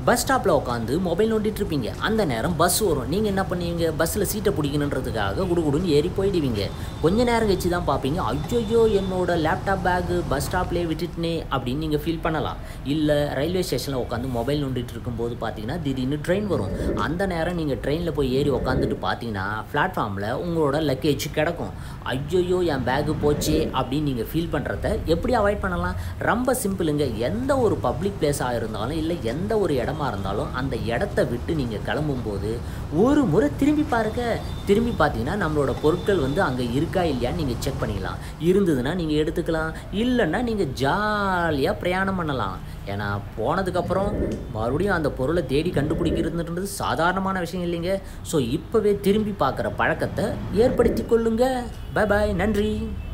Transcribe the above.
bus ஸ்டாப்பில் உட்காந்து mobile நோண்டிட்டு இருப்பீங்க அந்த நேரம் பஸ் வரும் நீங்கள் என்ன பண்ணுவீங்க பஸ்ஸில் சீட்டை பிடிக்கணுன்றதுக்காக குடுகுடுன்னு ஏறி போயிடுவீங்க கொஞ்ச நேரம் கழிச்சு தான் பார்ப்பீங்க ஐயோ என்னோட லேப்டாப் பேக்கு பஸ் ஸ்டாப்லேயே விட்டுட்டுனே அப்படின்னு நீங்கள் ஃபீல் பண்ணலாம் இல்லை ரயில்வே ஸ்டேஷனில் உட்காந்து மொபைல் நோண்டிட்டு இருக்கும்போது பார்த்தீங்கன்னா திடீர்னு ட்ரெயின் வரும் அந்த நேரம் நீங்கள் ட்ரெயினில் போய் ஏறி உட்காந்துட்டு பார்த்தீங்கன்னா பிளாட்ஃபார்மில் உங்களோட லக்கேஜ் கிடக்கும் ஐயோ என் பேக்கு போச்சே அப்படின்னு நீங்கள் ஃபீல் பண்ணுறத எப்படி அவாய்ட் பண்ணலாம் ரொம்ப சிம்பிளுங்க எந்த ஒரு பப்ளிக் பிளேஸாக இருந்தாலும் இல்லை எந்த ஒரு இடமா இருந்தாலும் அந்த இடத்த விட்டு நீங்கள் கிளம்பும்போது ஒரு முறை திரும்பி பாருங்க திரும்பி பார்த்தீங்கன்னா நம்மளோட பொருட்கள் வந்து அங்கே இருக்கா இல்லையான்னு நீங்கள் செக் பண்ணிக்கலாம் இருந்ததுன்னா நீங்கள் எடுத்துக்கலாம் இல்லைன்னா நீங்கள் ஜாலியாக பிரயாணம் பண்ணலாம் ஏன்னா போனதுக்கப்புறம் மறுபடியும் அந்த பொருளை தேடி கண்டுபிடிக்கிறதுன்றது சாதாரணமான விஷயம் இல்லைங்க ஸோ இப்போவே திரும்பி பார்க்குற பழக்கத்தை ஏற்படுத்தி கொள்ளுங்க பை பாய் நன்றி